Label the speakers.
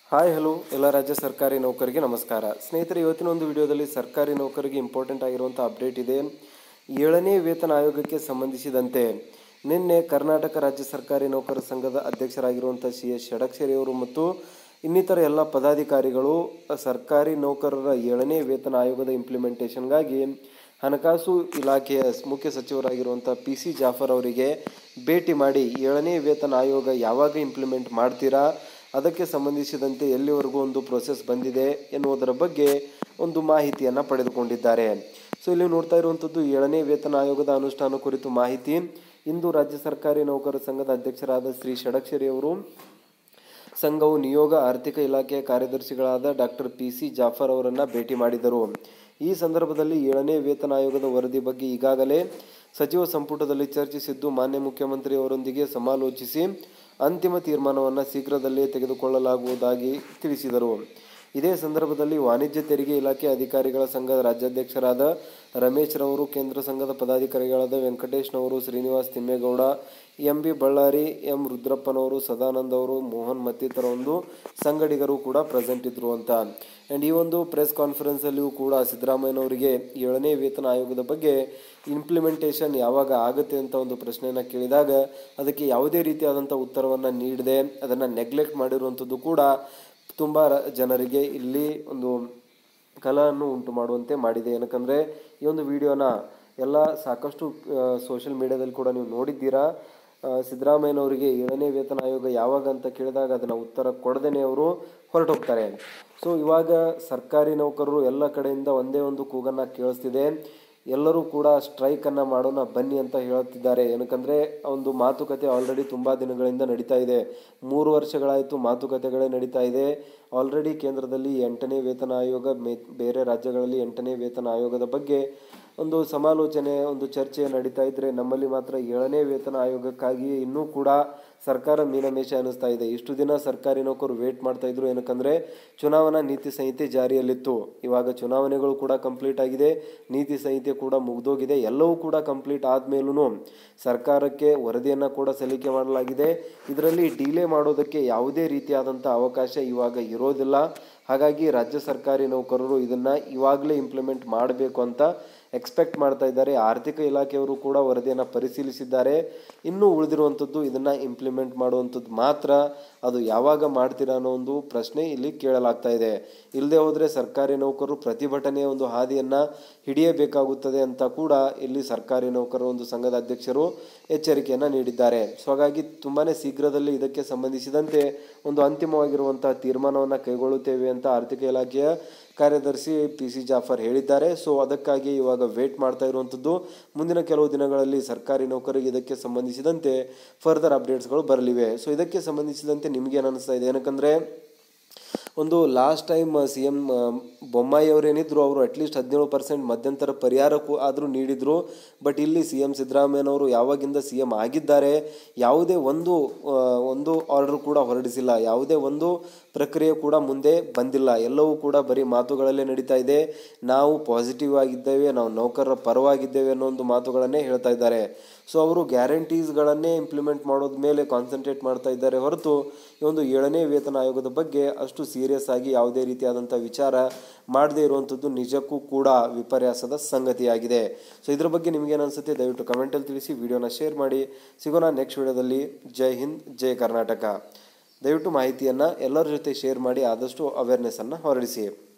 Speaker 1: hi hello ಎಲ್ಲ ರಾಜ್ಯ ಸರ್ಕಾರಿ ನೌಕರಿಗೆ ನಮಸ್ಕಾರ ಸ್ನೇಹಿತರೆ ಇವತ್ತಿನ ಒಂದು ವಿಡಿಯೋದಲ್ಲಿ ಸರ್ಕಾರಿ ನೌಕರಿಗೆ ಇಂಪಾರ್ಟೆಂಟ್ ಆಗಿರುವಂಥ ಅಪ್ಡೇಟ್ ಇದೆ ಏಳನೇ ವೇತನ ಆಯೋಗಕ್ಕೆ ಸಂಬಂಧಿಸಿದಂತೆ ನಿನ್ನೆ ಕರ್ನಾಟಕ ರಾಜ್ಯ ಸರ್ಕಾರಿ ನೌಕರ ಸಂಘದ ಅಧ್ಯಕ್ಷರಾಗಿರುವಂಥ ಸಿ ಎಸ್ ಷಡಕ್ಷರಿ ಅವರು ಮತ್ತು ಇನ್ನಿತರ ಎಲ್ಲ ಪದಾಧಿಕಾರಿಗಳು ಸರ್ಕಾರಿ ನೌಕರರ ಏಳನೇ ವೇತನ ಆಯೋಗದ ಇಂಪ್ಲಿಮೆಂಟೇಷನ್ಗಾಗಿ ಹಣಕಾಸು ಇಲಾಖೆಯ ಮುಖ್ಯ ಸಚಿವರಾಗಿರುವಂಥ ಪಿ ಸಿ ಜಾಫರ್ ಅವರಿಗೆ ಭೇಟಿ ಮಾಡಿ ಏಳನೇ ವೇತನ ಆಯೋಗ ಯಾವಾಗ ಇಂಪ್ಲಿಮೆಂಟ್ ಮಾಡ್ತೀರಾ ಅದಕ್ಕೆ ಸಂಬಂಧಿಸಿದಂತೆ ಎಲ್ಲಿವರೆಗೂ ಒಂದು ಪ್ರೊಸೆಸ್ ಬಂದಿದೆ ಎನ್ನುವುದರ ಬಗ್ಗೆ ಒಂದು ಮಾಹಿತಿಯನ್ನು ಪಡೆದುಕೊಂಡಿದ್ದಾರೆ ಸೊ ಇಲ್ಲಿ ನೋಡ್ತಾ ಇರುವಂಥದ್ದು ಏಳನೇ ವೇತನ ಆಯೋಗದ ಅನುಷ್ಠಾನ ಕುರಿತು ಮಾಹಿತಿ ಇಂದು ರಾಜ್ಯ ಸರ್ಕಾರಿ ನೌಕರ ಸಂಘದ ಅಧ್ಯಕ್ಷರಾದ ಶ್ರೀ ಷಡಕ್ಷರಿ ಅವರು ಸಂಘವು ನಿಯೋಗ ಆರ್ಥಿಕ ಇಲಾಖೆಯ ಕಾರ್ಯದರ್ಶಿಗಳಾದ ಡಾಕ್ಟರ್ ಪಿ ಸಿ ಜಾಫರ್ ಅವರನ್ನು ಭೇಟಿ ಮಾಡಿದರು ಈ ಸಂದರ್ಭದಲ್ಲಿ ಏಳನೇ ವೇತನ ಆಯೋಗದ ವರದಿ ಬಗ್ಗೆ ಈಗಾಗಲೇ ಸಚಿವ ಸಂಪುಟದಲ್ಲಿ ಚರ್ಚಿಸಿದ್ದು ಮಾನ್ಯ ಮುಖ್ಯಮಂತ್ರಿ ಅವರೊಂದಿಗೆ ಸಮಾಲೋಚಿಸಿ ಅಂತಿಮ ತೀರ್ಮಾನವನ್ನು ಶೀಘ್ರದಲ್ಲೇ ತೆಗೆದುಕೊಳ್ಳಲಾಗುವುದಾಗಿ ತಿಳಿಸಿದರು ಇದೇ ಸಂದರ್ಭದಲ್ಲಿ ವಾಣಿಜ್ಯ ತೆರಿಗೆ ಇಲಾಖೆ ಅಧಿಕಾರಿಗಳ ಸಂಘದ ರಾಜ್ಯಾಧ್ಯಕ್ಷರಾದ ರಮೇಶ್ ರವರು ಕೇಂದ್ರ ಸಂಘದ ಪದಾಧಿಕಾರಿಗಳಾದ ವೆಂಕಟೇಶ್ನವರು Srinivas Thimmegowda M B Ballari M ರುದ್ರಪ್ಪನವರು ಸದಾನಂದ್ ಅವರು ಮೋಹನ್ ಮತ್ತಿತರ ಒಂದು ಸಂಗಡಿಗರು ಕೂಡ ಪ್ರೆಸೆಂಟ್ ಇದ್ರು ಅಂತ ಆ್ಯಂಡ್ ಈ ಒಂದು ಪ್ರೆಸ್ ಕಾನ್ಫರೆನ್ಸಲ್ಲಿಯೂ ಕೂಡ ಸಿದ್ದರಾಮಯ್ಯನವರಿಗೆ ಏಳನೇ ವೇತನ ಆಯೋಗದ ಬಗ್ಗೆ ಇಂಪ್ಲಿಮೆಂಟೇಷನ್ ಯಾವಾಗ ಆಗುತ್ತೆ ಅಂತ ಒಂದು ಪ್ರಶ್ನೆಯನ್ನು ಕೇಳಿದಾಗ ಅದಕ್ಕೆ ಯಾವುದೇ ರೀತಿಯಾದಂಥ ಉತ್ತರವನ್ನು ನೀಡದೆ ಅದನ್ನು ನೆಗ್ಲೆಕ್ಟ್ ಮಾಡಿರುವಂಥದ್ದು ಕೂಡ ತುಂಬ ಜನರಿಗೆ ಇಲ್ಲಿ ಒಂದು ಕಲವನ್ನು ಉಂಟು ಮಾಡುವಂತೆ ಮಾಡಿದೆ ಏನಕ್ಕಂದರೆ ಈ ಒಂದು ವಿಡಿಯೋನ ಎಲ್ಲ ಸಾಕಷ್ಟು ಸೋಷಿಯಲ್ ಮೀಡಿಯಾದಲ್ಲಿ ಕೂಡ ನೀವು ನೋಡಿದ್ದೀರಾ ಆ, ಸಿದ್ದರಾಮಯ್ಯನವರಿಗೆ ಏಳನೇ ವೇತನ ಆಯೋಗ ಯಾವಾಗ ಅಂತ ಕೇಳಿದಾಗ ಅದನ್ನು ಉತ್ತರ ಕೊಡದೇನೆ ಅವರು ಹೊರಟೋಗ್ತಾರೆ ಸೊ ಇವಾಗ ಸರ್ಕಾರಿ ನೌಕರರು ಎಲ್ಲ ಕಡೆಯಿಂದ ಒಂದೇ ಒಂದು ಕೂಗನ್ನು ಕೇಳಿಸ್ತಿದೆ ಎಲ್ಲರೂ ಕೂಡ ಸ್ಟ್ರೈಕನ್ನು ಮಾಡೋಣ ಬನ್ನಿ ಅಂತ ಹೇಳುತ್ತಿದ್ದಾರೆ ಏನಕ್ಕಂದರೆ ಒಂದು ಮಾತುಕತೆ ಆಲ್ರೆಡಿ ತುಂಬ ದಿನಗಳಿಂದ ನಡೀತಾ ಇದೆ ಮೂರು ವರ್ಷಗಳಾಯಿತು ಮಾತುಕತೆಗಳೇ ನಡೀತಾ ಇದೆ ಆಲ್ರೆಡಿ ಕೇಂದ್ರದಲ್ಲಿ ಎಂಟನೇ ವೇತನ ಆಯೋಗ ಮೇ ಬೇರೆ ರಾಜ್ಯಗಳಲ್ಲಿ ಎಂಟನೇ ವೇತನ ಆಯೋಗದ ಬಗ್ಗೆ ಒಂದು ಸಮಾಲೋಚನೆ ಒಂದು ಚರ್ಚೆ ನಡೀತಾ ಇದ್ದರೆ ನಮ್ಮಲ್ಲಿ ಮಾತ್ರ ಏಳನೇ ವೇತನ ಆಯೋಗಕ್ಕಾಗಿ ಇನ್ನೂ ಕೂಡ ಸರ್ಕಾರ ಮೀನಮೇಷ ಅನ್ನಿಸ್ತಾ ಇದೆ ಇಷ್ಟು ದಿನ ಸರ್ಕಾರಿ ನೌಕರು ವೇಟ್ ಮಾಡ್ತಾ ಇದ್ರು ಏನಕ್ಕಂದರೆ ಚುನಾವಣಾ ನೀತಿ ಸಂಹಿತೆ ಜಾರಿಯಲ್ಲಿತ್ತು ಇವಾಗ ಚುನಾವಣೆಗಳು ಕೂಡ ಕಂಪ್ಲೀಟ್ ಆಗಿದೆ ನೀತಿ ಸಂಹಿತೆ ಕೂಡ ಮುಗಿದೋಗಿದೆ ಎಲ್ಲವೂ ಕೂಡ ಕಂಪ್ಲೀಟ್ ಆದಮೇಲೂ ಸರ್ಕಾರಕ್ಕೆ ವರದಿಯನ್ನು ಕೂಡ ಸಲ್ಲಿಕೆ ಮಾಡಲಾಗಿದೆ ಇದರಲ್ಲಿ ಡಿಲೇ ಮಾಡೋದಕ್ಕೆ ಯಾವುದೇ ರೀತಿಯಾದಂಥ ಅವಕಾಶ ಇವಾಗ ಇರೋದಿಲ್ಲ ಹಾಗಾಗಿ ರಾಜ್ಯ ಸರ್ಕಾರಿ ನೌಕರರು ಇದನ್ನು ಇವಾಗಲೇ ಇಂಪ್ಲಿಮೆಂಟ್ ಮಾಡಬೇಕು ಅಂತ ಎಕ್ಸ್ಪೆಕ್ಟ್ ಮಾಡ್ತಾ ಇದ್ದಾರೆ ಆರ್ಥಿಕ ಇಲಾಖೆಯವರು ಕೂಡ ವರದಿಯನ್ನು ಪರಿಶೀಲಿಸಿದ್ದಾರೆ ಇನ್ನೂ ಉಳಿದಿರುವಂಥದ್ದು ಇದನ್ನು ಇಂಪ್ಲಿಮೆಂಟ್ ಮಾಡುವಂಥದ್ದು ಮಾತ್ರ ಅದು ಯಾವಾಗ ಮಾಡ್ತೀರಾ ಅನ್ನೋ ಒಂದು ಪ್ರಶ್ನೆ ಇಲ್ಲಿ ಕೇಳಲಾಗ್ತಾ ಇದೆ ಇಲ್ಲದೆ ಹೋದರೆ ಸರ್ಕಾರಿ ನೌಕರರು ಪ್ರತಿಭಟನೆಯ ಒಂದು ಹಾದಿಯನ್ನು ಹಿಡಿಯಬೇಕಾಗುತ್ತದೆ ಅಂತ ಕೂಡ ಇಲ್ಲಿ ಸರ್ಕಾರಿ ನೌಕರರ ಒಂದು ಸಂಘದ ಅಧ್ಯಕ್ಷರು ಎಚ್ಚರಿಕೆಯನ್ನು ನೀಡಿದ್ದಾರೆ ಸೊ ಹಾಗಾಗಿ ತುಂಬಾ ಶೀಘ್ರದಲ್ಲಿ ಇದಕ್ಕೆ ಸಂಬಂಧಿಸಿದಂತೆ ಒಂದು ಅಂತಿಮವಾಗಿರುವಂತಹ ತೀರ್ಮಾನವನ್ನು ಕೈಗೊಳ್ಳುತ್ತೇವೆ ಅಂತ ಆರ್ಥಿಕ ಇಲಾಖೆಯ ಕಾರ್ಯದರ್ಶಿ ಪಿ ಸಿ ಜಾಫರ್ ಹೇಳಿದ್ದಾರೆ ಸೊ ಅದಕ್ಕಾಗಿ ಇವಾಗ ವೇಟ್ ಮಾಡ್ತಾ ಇರುವಂಥದ್ದು ಮುಂದಿನ ಕೆಲವು ದಿನಗಳಲ್ಲಿ ಸರ್ಕಾರಿ ನೌಕರಿಗೆ ಇದಕ್ಕೆ ಸಂಬಂಧಿಸಿದಂತೆ ಫರ್ದರ್ ಅಪ್ಡೇಟ್ಸ್ಗಳು ಬರಲಿವೆ ಸೊ ಇದಕ್ಕೆ ಸಂಬಂಧಿಸಿದಂತೆ ನಿಮಗೇನು ಅನಿಸ್ತಾ ಇದೆ ಏನಕ್ಕಂದರೆ ಒಂದು last time C M Bommai ಅವರೇನಿದ್ರು ಅವರು ಅಟ್ಲೀಸ್ಟ್ ಹದಿನೇಳು ಪರ್ಸೆಂಟ್ ಮಧ್ಯಂತರ ಪರಿಹಾರಕ್ಕೂ ಆದರೂ ನೀಡಿದರು ಬಟ್ ಇಲ್ಲಿ ಸಿ ಎಮ್ ಸಿದ್ದರಾಮಯ್ಯನವರು ಯಾವಾಗಿಂದ ಸಿ ಎಮ್ ಆಗಿದ್ದಾರೆ ಯಾವುದೇ ಒಂದು ಆ, ಒಂದು ಆರ್ಡರ್ ಕೂಡ ಹೊರಡಿಸಿಲ್ಲ ಯಾವುದೇ ಒಂದು ಪ್ರಕ್ರಿಯೆ ಕೂಡ ಮುಂದೆ ಬಂದಿಲ್ಲ ಎಲ್ಲವೂ ಕೂಡ ಬರೀ ಮಾತುಗಳಲ್ಲೇ ನಡೀತಾ ಇದೆ ನಾವು ಪಾಸಿಟಿವ್ ಆಗಿದ್ದೇವೆ ನಾವು ನೌಕರರ ಪರವಾಗಿದ್ದೇವೆ ಅನ್ನೋ ಒಂದು ಮಾತುಗಳನ್ನೇ ಹೇಳ್ತಾ ಇದ್ದಾರೆ ಸೊ ಅವರು ಗ್ಯಾರಂಟೀಸ್ಗಳನ್ನೇ ಇಂಪ್ಲಿಮೆಂಟ್ ಮಾಡೋದ ಮೇಲೆ ಕಾನ್ಸಂಟ್ರೇಟ್ ಮಾಡ್ತಾ ಇದ್ದಾರೆ ಹೊರತು ಈ ಒಂದು ಏಳನೇ ವೇತನ ಆಯೋಗದ ಬಗ್ಗೆ ಅಷ್ಟು ಸೀರಿಯಸ್ ಆಗಿ ಯಾವುದೇ ರೀತಿಯಾದಂಥ ವಿಚಾರ ಮಾಡದೇ ಇರುವಂಥದ್ದು ನಿಜಕ್ಕೂ ಕೂಡ ವಿಪರ್ಯಾಸದ ಸಂಗತಿಯಾಗಿದೆ ಸೊ ಇದ್ರ ಬಗ್ಗೆ ನಿಮಗೇನು ಅನಿಸುತ್ತೆ ದಯವಿಟ್ಟು ಕಮೆಂಟಲ್ಲಿ ತಿಳಿಸಿ ವಿಡಿಯೋನ ಶೇರ್ ಮಾಡಿ ಸಿಗೋಣ ನೆಕ್ಸ್ಟ್ ವಿಡಿಯೋದಲ್ಲಿ ಜೈ ಹಿಂದ್ ಜೈ ಕರ್ನಾಟಕ ದಯವಿಟ್ಟು ಮಾಹಿತಿಯನ್ನು ಎಲ್ಲರ ಜೊತೆ ಶೇರ್ ಮಾಡಿ ಆದಷ್ಟು ಅವೇರ್ನೆಸ್ಸನ್ನು ಹೊರಡಿಸಿ